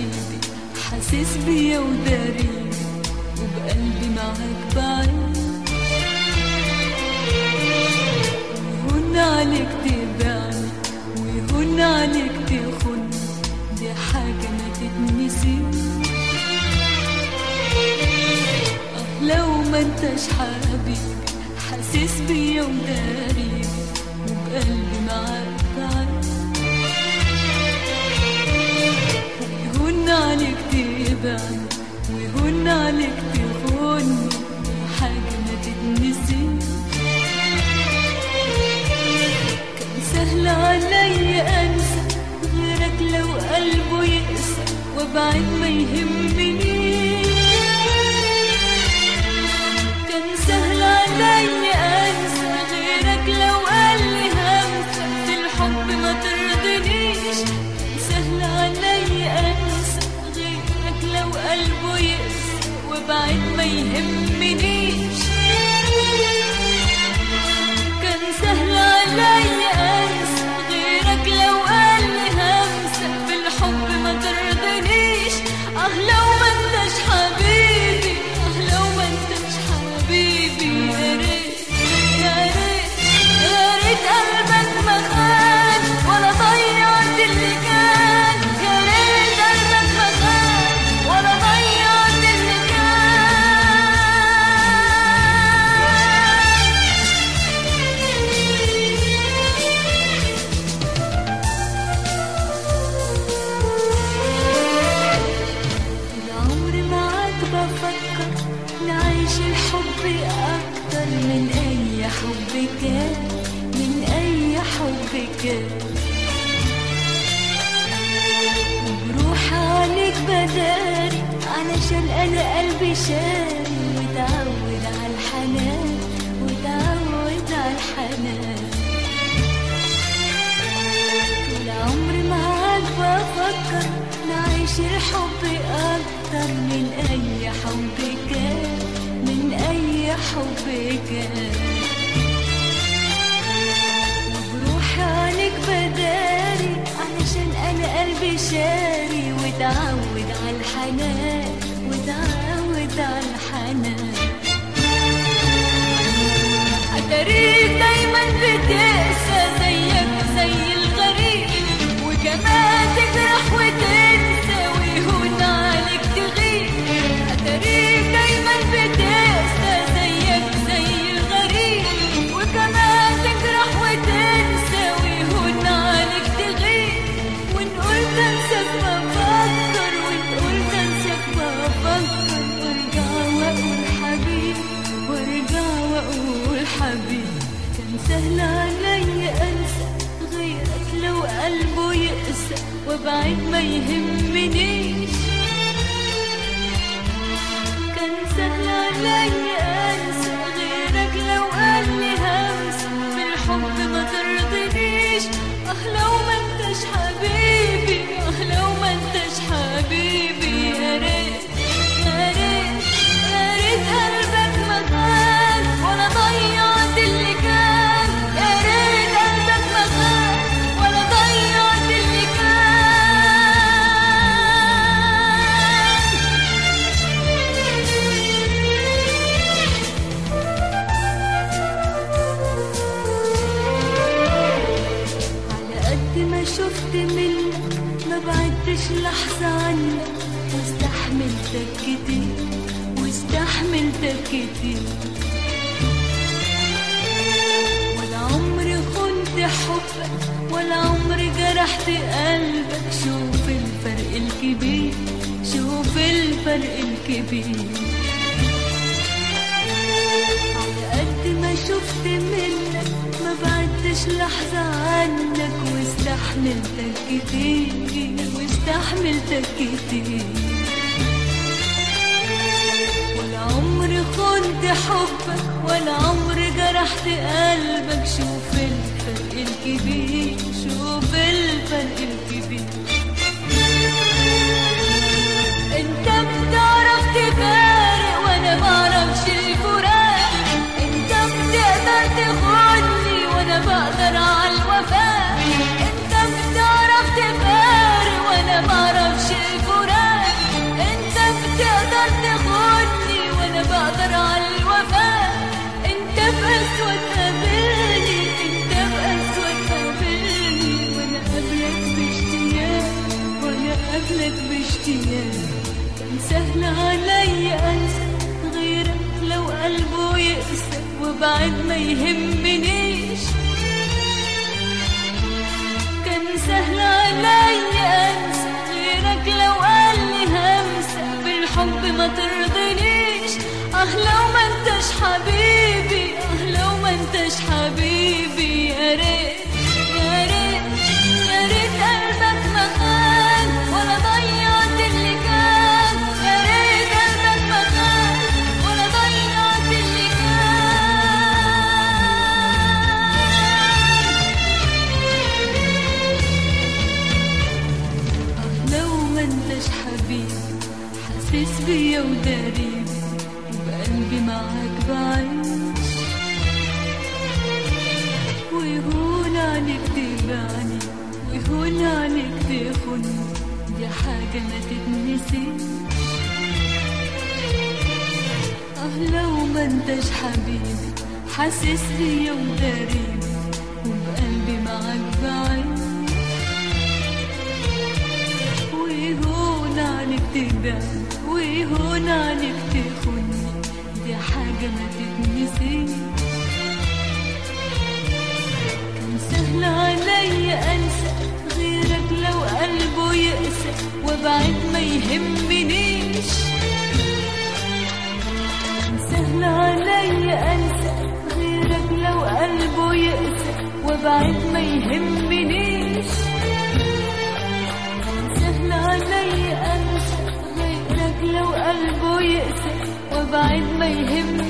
حبيبي حاسس بيا وداري وبقلبي معاك بعيد ويهون عليك تبعني ويهون عليك تخن دي حاجة ما تتنسيش آه لو ما انتش حبيبي حاسس بيا وداري وبقلبي معاك بعيد ويهون عليك تبعني ويهون عليك تخوني حاجة ما تتنسيش كان سهل عليا انسى غيرك لو قلبه يقسى وابعد ما يهمنيش كان سهل عليا انسى غيرك لو قال لي همسة في الحب ما ترضنيش كان سهل عليا انسى غيرك لو قلبه يقسى وابعد ما يهمنيش كان سهل عليا انسى غيرك لو قال لي همسة في الحب ما ترضنيش اه لو ما انتش حبيبي اه لو ما انتش حبيبي يا ريت يا ريت يا ريت قلبك ما خان ولا ضيعت اللي كان يا ريت قلبك ما خان ولا ضيعت اللي كان العمر معاك بفكر نعيش الحب أكتر من أي حب كان من أي حب كان وبروح عليك بداري علشان أنا قلبي شاري وتعود على الحنان وتعود على الحنان طول عمري معاك بفكر نعيش الحب أكتر من أي حب كان من أي حب كان وبروح عليك بداري علشان أنا قلبي شاري وتعود على الحنان وتعود على الحنان أتاريك دايما بتقسى زيك زي الغريب وكمان تجرح وتنسى ويهون عليك تغيب أتاريك دايما بتقسى زيك زي الغريب وكمان تجرح وتنسى ويهون عليك تغيب وإن قلت أنساك بفكر وإن قلت أنساك بفكر وارجع وأقول حبيبي وارجع واقول حبيبي كان سهل عليا انسى غيرك لو قلبه يقسى وابعد ما يهمنيش كان سهل عليا انسى غيرك لو قال لي همسة في الحب ما ترضنيش اه لو ما انتش حبيبي اه لو ما انتش حبيبي يا ريت يا ريت يا ريت قلبك ما كان ولا ضيعت اللي كان يا ريت قلبك ما كان ولا ضيعت اللي كان على قد ما شفت منك ما بعدتش لحظة عنك واستحملتك كتير واستحملتك كتير ولا عمري خنت حبك ولا عمري جرحت قلبك شوف الفرق الكبير شوف الفرق الكبير على قد ما شفت منك ما بعدتش لحظة عنك واستحملتك كتير واستحملتك كتير ولا عمري خنت حبك ولا عمري جرحت قلبك شوف الفرق الكبير شوف الفرق الكبير انت بتعرف تفارق وانا بعرفش الفراق انت بتقدر تخوني وانا بقدر على الوفاء انت بتعرف تفارق وانا بعرفش الفراق بأسود قابلني انت بأسود قابلني وانا قبلك باشتياق وانا قبلك باشتياق كان سهل عليا انسى غيرك لو قلبه يقسى وبعد ما يهمنيش كان سهل عليا انسى غيرك لو قال لي همسة بالحب ما ترضنيش اه لو ما انتش حبيبي اه لو ما انتش حبيبي يا ريت يا ريت يا ريت قلبك ما خان ولا ضيعت اللي كان يا ريت قلبك ما خان ولا ضيعت اللي كان لو ما انتش حبيبي حاسس بيا وداريبي وبقلبي معاك بعيش ويهون عليك تبعني ويهون عليك تخوني دي حاجة ما تتنسيش اه لو ما انتش حبيبي حاسس بيا وداريبي وبقلبي معاك بعيش ويهون عليك تبعني ويهون عليك تخوني دي حاجة ما تتنسيش كان سهل عليا انسى غيرك لو قلبه يقسى وابعد ما يهمنيش كان سهل عليا انسى غيرك لو قلبه يقسى وابعد ما يهمنيش سهل علي انسى غيرك لو قلبه يقسى وابعد ما يهمنيش